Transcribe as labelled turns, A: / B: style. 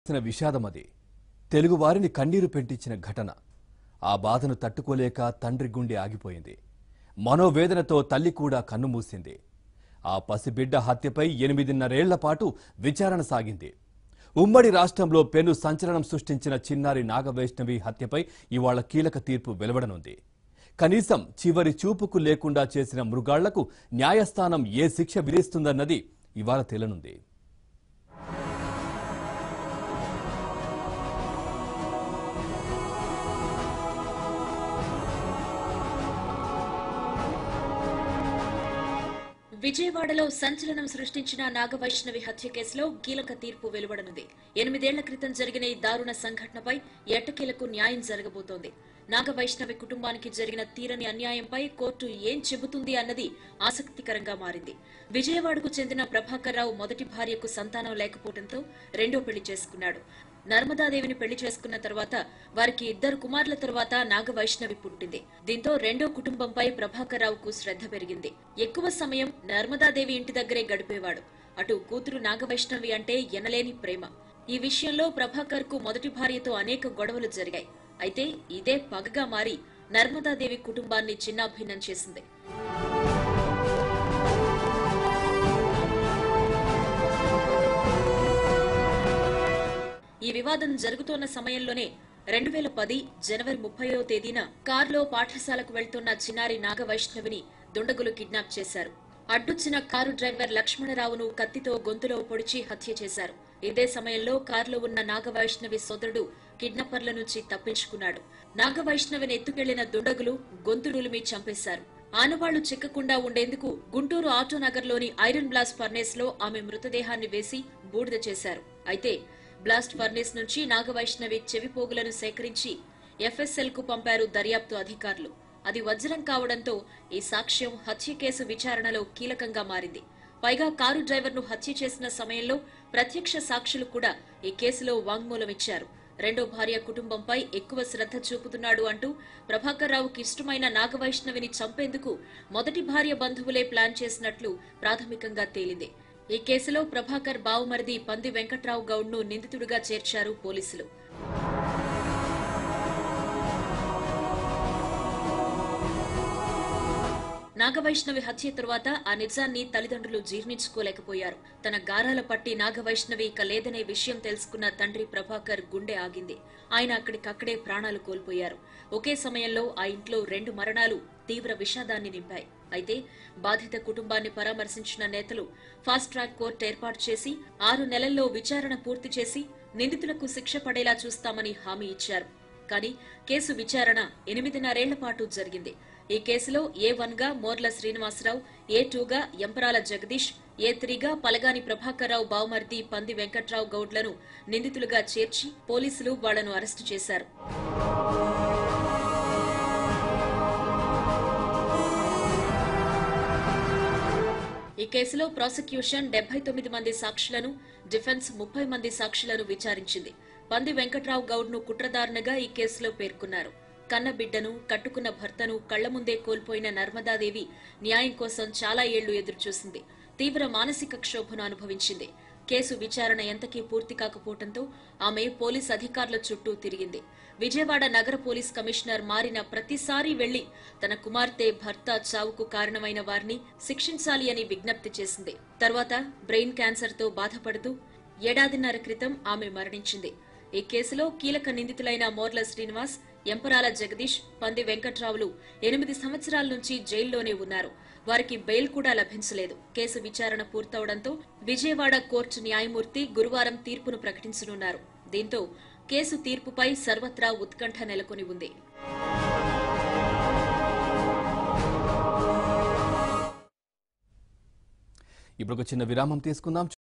A: చేసిన విషాదమది తెలుగువారిని కన్నీరు పెంటించిన ఘటన ఆ బాధను తట్టుకోలేక తండ్రి గుండె ఆగిపోయింది మనోవేదనతో తల్లి కూడా కన్నుమూసింది ఆ పసిబిడ్డ హత్యపై ఎనిమిదిన్నరేళ్ల పాటు విచారణ సాగింది ఉమ్మడి రాష్ట్రంలో పెను సంచలనం సృష్టించిన చిన్నారి నాగవైష్ణవి హత్యపై ఇవాళ కీలక తీర్పు వెలువడనుంది కనీసం చివరి చూపుకు లేకుండా చేసిన మృగాళ్లకు న్యాయస్థానం ఏ శిక్ష విధిస్తుందన్నది ఇవాళ తేలనుంది
B: విజయవాడలో సంచలనం సృష్టించిన నాగవైష్ణవి హత్య కేసులో కీలక తీర్పు వెలువడనుంది ఎనిమిదేళ్ల క్రితం జరిగిన ఈ దారుణ సంఘటనపై ఎట్టకేలకు న్యాయం జరగబోతోంది నాగవైష్ణవి కుటుంబానికి జరిగిన తీరని అన్యాయంపై కోర్టు ఏం చెబుతుంది అన్నది ఆసక్తికరంగా మారింది విజయవాడకు చెందిన ప్రభాకర్ రావు మొదటి భార్యకు సంతానం లేకపోవడంతో రెండో పెళ్లి చేసుకున్నాడు నర్మదాదేవిని పెళ్లి చేసుకున్న తర్వాత వారికి ఇద్దరు కుమారుల తర్వాత నాగవైష్ణవి పుట్టింది దీంతో రెండో కుటుంబంపై ప్రభాకర్ రావుకు శ్రద్ధ పెరిగింది ఎక్కువ సమయం నర్మదాదేవి ఇంటి దగ్గరే గడిపేవాడు అటు కూతురు నాగవైష్ణవి అంటే ఎనలేని ప్రేమ ఈ విషయంలో ప్రభాకర్ కు మొదటి భార్యతో అనేక గొడవలు జరిగాయి అయితే ఇదే పగగా మారి నర్మదాదేవి కుటుంబాన్ని చిన్నాభిన్నం చేసింది ఈ వివాదం జరుగుతోన్న సమయంలోనే రెండు వేల పది జనవరి ముప్పైవ తేదీన కారులో పాఠశాలకు వెళ్తున్న చిన్నారి నాగవైష్ణవిని దుండగులు కిడ్నాప్ చేశారు అడ్డొచ్చిన కారు డ్రైవర్ లక్ష్మణరావును కత్తితో గొంతులో పొడిచి హత్య చేశారు ఇదే సమయంలో కారులో ఉన్న నాగవైష్ణవి సోదరుడు కిడ్నాపర్ల నుంచి తప్పించుకున్నాడు నాగవైష్ణవిని ఎత్తుకెళ్లిన దుండగులు గొంతుడులిమి చంపేశారు ఆనవాళ్లు చిక్కకుండా ఉండేందుకు గుంటూరు ఆటోనగర్లోని ఐరన్ బ్లాస్ట్ ఫర్నేస్ లో ఆమె మృతదేహాన్ని వేసి బూడిద చేశారు అయితే బ్లాస్ట్ ఫర్నేస్ నుంచి నాగవైష్ణవి చెవిపోగులను సేకరించి ఎఫ్ఎస్ఎల్ కు పంపారు దర్యాప్తు అధికారులు అది వజ్రం కావడంతో ఈ సాక్ష్యం హత్య కేసు విచారణలో కీలకంగా మారింది పైగా కారు డ్రైవర్ను హత్య చేసిన సమయంలో ప్రత్యక్ష సాక్షులు కూడా ఈ కేసులో వాంగ్మూలం ఇచ్చారు రెండో భార్య కుటుంబంపై ఎక్కువ శ్రద్ధ చూపుతున్నాడు అంటూ ప్రభాకర్ రావుకి ఇష్టమైన నాగవైష్ణవిని చంపేందుకు మొదటి భార్య బంధువులే ప్లాన్ చేసినట్లు ప్రాథమికంగా తేలింది ఈ కేసులో ప్రభాకర్ బావుమరిది పంది వెంకట్రావు గౌడ్ను నిందితుడిగా చేర్చారు పోలీసులు నాగవైష్ణవి హత్య తరువాత ఆ నిజాన్ని తల్లిదండ్రులు జీర్ణించుకోలేకపోయారు తన గారాల పట్టి నాగవైష్ణవి ఇక లేదనే విషయం తెలుసుకున్న తండ్రి ప్రభాకర్ గుండె ఆగింది ఆయన అక్కడికక్కడే ప్రాణాలు కోల్పోయారు ఒకే సమయంలో ఆ ఇంట్లో రెండు మరణాలు తీవ్ర విషాదాన్ని నింపాయి అయితే బాధిత కుటుంబాన్ని పరామర్శించిన నేతలు ఫాస్ట్ ట్రాక్ కోర్టు ఏర్పాటు చేసి ఆరు నెలల్లో విచారణ పూర్తి చేసి నిందితులకు శిక్ష పడేలా చూస్తామని హామీ ఇచ్చారు కానీ కేసు విచారణ ఎనిమిదిన్నరేళ్ల పాటు జరిగింది ఈ కేసులో ఏ వన్ గా మోర్ల శ్రీనివాసరావు ఏ టూగా ఎంపరాల జగదీష్ ఏ త్రీగా పలగాని ప్రభాకర్రావు బావమర్ది పంది వెంకట్రావు గౌడ్లను నిందితులుగా చేర్చి పోలీసులు వాళ్లను అరెస్టు చేశారు ఈ కేసులో ప్రాసిక్యూషన్ డెబ్బై తొమ్మిది మంది సాక్షులను డిఫెన్స్ ముప్పై మంది సాక్షులను విచారించింది పంది వెంకట్రావు గౌడ్ను కుట్రదారునిగా ఈ కేసులో పేర్కొన్నారు కన్న బిడ్డను కట్టుకున్న భర్తను కళ్ల ముందే కోల్పోయిన నర్మదాదేవి న్యాయం కోసం చాలా ఏళ్లు ఎదురుచూసింది తీవ్ర మానసిక క్షోభను అనుభవించింది కేసు విచారణ ఎంతకీ పూర్తి కాకపోవడంతో ఆమె పోలీస్ అధికారుల చుట్టూ తిరిగింది విజయవాడ నగర పోలీస్ కమిషనర్ మారిన ప్రతిసారి వెళ్లి తన కుమార్తె భర్త చావుకు కారణమైన వారిని శిక్షించాలి అని విజ్ఞప్తి చేసింది తర్వాత బ్రెయిన్ క్యాన్సర్ తో బాధపడుతూ ఏడాదిన్నర క్రితం ఆమె మరణించింది ఈ కేసులో కీలక నిందితులైన మోర్ల శ్రీనివాస్ ఎంపరాల జగదీష్ పంది వెంకట్రావులు ఎనిమిది సంవత్సరాల నుంచి జైల్లోనే ఉన్నారు వారికి బెయిల్ కూడా లభించలేదు కేసు విచారణ పూర్తవడంతో విజయవాడ కోర్టు న్యాయమూర్తి గురువారం తీర్పును ప్రకటించనున్నారు దీంతో కేసు తీర్పుపై సర్వత్రా ఉత్కంఠ నెలకొని ఉంది
A: ఇప్పుడు ఒక చిన్న విరామం తీసుకుందాం